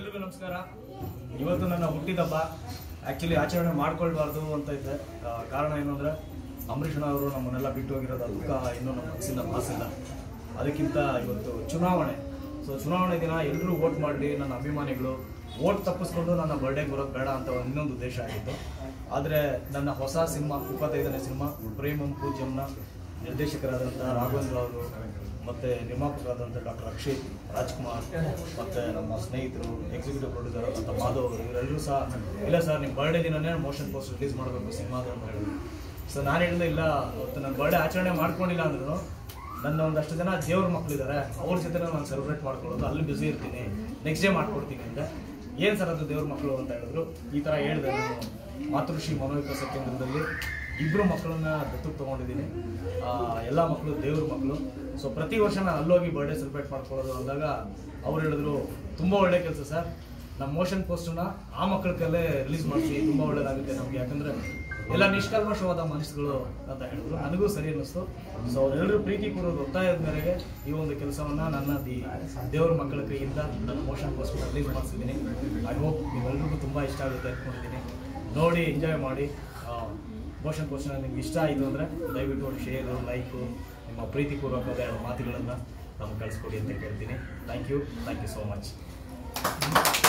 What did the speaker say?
ಎಲ್ರಿಗೂ ನಮಸ್ಕಾರ ಇವತ್ತು ನನ್ನ ಹುಟ್ಟಿದಬ್ಬ ಆ್ಯಕ್ಚುಲಿ ಆಚರಣೆ ಮಾಡ್ಕೊಳ್ಬಾರ್ದು ಅಂತ ಇದ್ದೆ ಆ, ಕಾರಣ ಏನು ಅಂದರೆ ಅಂಬರೀಷಣ ಅವರು ನಮ್ಮನ್ನೆಲ್ಲ ಬಿಟ್ಟು ಹೋಗಿರೋದು ದುಃಖ ಇನ್ನೂ ನಮ್ಮ ಮನಸ್ಸಿಂದ ಮಾಸಿಲ್ಲ ಅದಕ್ಕಿಂತ ಇವತ್ತು ಚುನಾವಣೆ ಸೊ ಚುನಾವಣೆ ದಿನ ಎಲ್ಲರೂ ವೋಟ್ ಮಾಡಲಿ ನನ್ನ ಅಭಿಮಾನಿಗಳು ವೋಟ್ ತಪ್ಪಿಸ್ಕೊಂಡು ನನ್ನ ಬರ್ಡೇಗೆ ಬರೋದು ಬೇಡ ಅಂತ ಒಂದು ಇನ್ನೊಂದು ಉದ್ದೇಶ ಆಗಿತ್ತು ಆದರೆ ನನ್ನ ಹೊಸ ಸಿನಿಮಾ ಇಪ್ಪತ್ತೈದನೇ ಸಿನಿಮಾ ಪ್ರೇಮಂ ಪೂಜ್ಯಂನ ನಿರ್ದೇಶಕರಾದಂಥ ರಾಘವೇಂದ್ರ ಅವರು ಮತ್ತು ನಿರ್ಮಾಪಕರಾದಂಥ ಡಾಕ್ಟರ್ ಅಕ್ಷಯ್ ರಾಜ್ಕುಮಾರ್ ಮತ್ತು ನಮ್ಮ ಸ್ನೇಹಿತರು ಎಕ್ಸಿಕ್ಯೂಟಿವ್ ಪ್ರೊಡ್ಯೂಸರ್ ಆದಂಥ ಮಾಧವ್ ಅವರು ಇವರೆಲ್ಲರೂ ಸಹ ಇಲ್ಲ ಸರ್ ನಿಮ್ಮ ಬರ್ಡೇ ದಿನನೇ ಮೋಷನ್ ಪೋಸ್ಟ್ ರಿಲೀಸ್ ಮಾಡಬೇಕು ಸಿನಿಮಾದ ಅಂತ ಹೇಳಿದ್ರು ಸೊ ನಾನು ಹೇಳಿದೆ ಇಲ್ಲ ಅವತ್ತು ನನ್ನ ಬರ್ಡೇ ಆಚರಣೆ ಮಾಡ್ಕೊಂಡಿಲ್ಲ ಅಂದ್ರೂ ನನ್ನ ಒಂದಷ್ಟು ಜನ ದೇವ್ರ ಮಕ್ಕಳಿದ್ದಾರೆ ಅವ್ರ ಜೊತೆ ನಾನು ಸೆಲೆಬ್ರೇಟ್ ಮಾಡ್ಕೊಳ್ಳೋದು ಅಲ್ಲಿ ಬ್ಯುಸಿ ಇರ್ತೀನಿ ನೆಕ್ಸ್ಟ್ ಡೇ ಮಾಡ್ಕೊಡ್ತೀನಿ ಅಂತ ಏನು ಸರ್ ಅದು ದೇವ್ರ ಮಕ್ಕಳು ಅಂತ ಹೇಳಿದ್ರು ಈ ಥರ ಹೇಳಿದೆ ನಾನು ಮಾತೃಶ್ರೀ ಮನೋವಿಕಾಸ ಕೇಂದ್ರದಲ್ಲಿ ಇಬ್ಬರು ಮಕ್ಕಳನ್ನ ದತ್ತಕ್ಕೆ ತೊಗೊಂಡಿದ್ದೀನಿ ಎಲ್ಲ ಮಕ್ಕಳು ದೇವ್ರ ಮಕ್ಕಳು ಸೊ ಪ್ರತಿ ವರ್ಷ ನಾನು ಅಲ್ಲೋಗಿ ಬರ್ಡೇ ಸೆಲೆಬ್ರೇಟ್ ಮಾಡ್ಕೊಳ್ಳೋದು ಅಂದಾಗ ಅವ್ರು ಹೇಳಿದ್ರು ತುಂಬ ಒಳ್ಳೆ ಕೆಲಸ ಸರ್ ನಮ್ಮ ಮೋಷನ್ ಪೋಸ್ಟನ್ನ ಆ ಮಕ್ಕಳ ಕೈಲೇ ರಿಲೀಸ್ ಮಾಡಿಸಿ ತುಂಬ ಒಳ್ಳೇದಾಗುತ್ತೆ ನಮಗೆ ಯಾಕಂದರೆ ಎಲ್ಲ ನಿಷ್ಕಲ್ಮಶವಾದ ಮನಸ್ಸುಗಳು ಅಂತ ಹೇಳಿದ್ರು ನನಗೂ ಸರಿ ಅನ್ನಿಸ್ತು ಸೊ ಅವರೆಲ್ಲರೂ ಪ್ರೀತಿಪೂರ್ವಕ ಒತ್ತಾಯದ ಮೇರೆಗೆ ಈ ಒಂದು ಕೆಲಸವನ್ನ ನನ್ನ ದಿ ದೇವ್ರ ಮಕ್ಕಳ ಕೈಯಿಂದ ನನ್ನ ಮೋಷನ್ ಪೋಸ್ಟ್ ರಿಲೀಸ್ ಮಾಡಿಸಿದ್ದೀನಿ ಐ ಹೋಪ್ ನೀವೆಲ್ರಿಗೂ ತುಂಬ ಇಷ್ಟ ಆಗುತ್ತೆ ಅಂದ್ಕೊಂಡಿದ್ದೀನಿ ನೋಡಿ ಎಂಜಾಯ್ ಮಾಡಿ ಮೋಷನ್ ಪೋಸ್ಟ್ನ ನಿಮ್ಗೆ ಇಷ್ಟ ಆಯಿತು ಅಂದರೆ ದಯವಿಟ್ಟು ಶೇರು ಲೈಕು ನಿಮ್ಮ ಪ್ರೀತಿಪೂರ್ವಕವಾದ ಎರಡು ಮಾತುಗಳನ್ನು ನಮ್ಗೆ ಕಳಿಸ್ಕೊಡಿ ಅಂತ ಕೇಳ್ತೀನಿ thank you thank you so much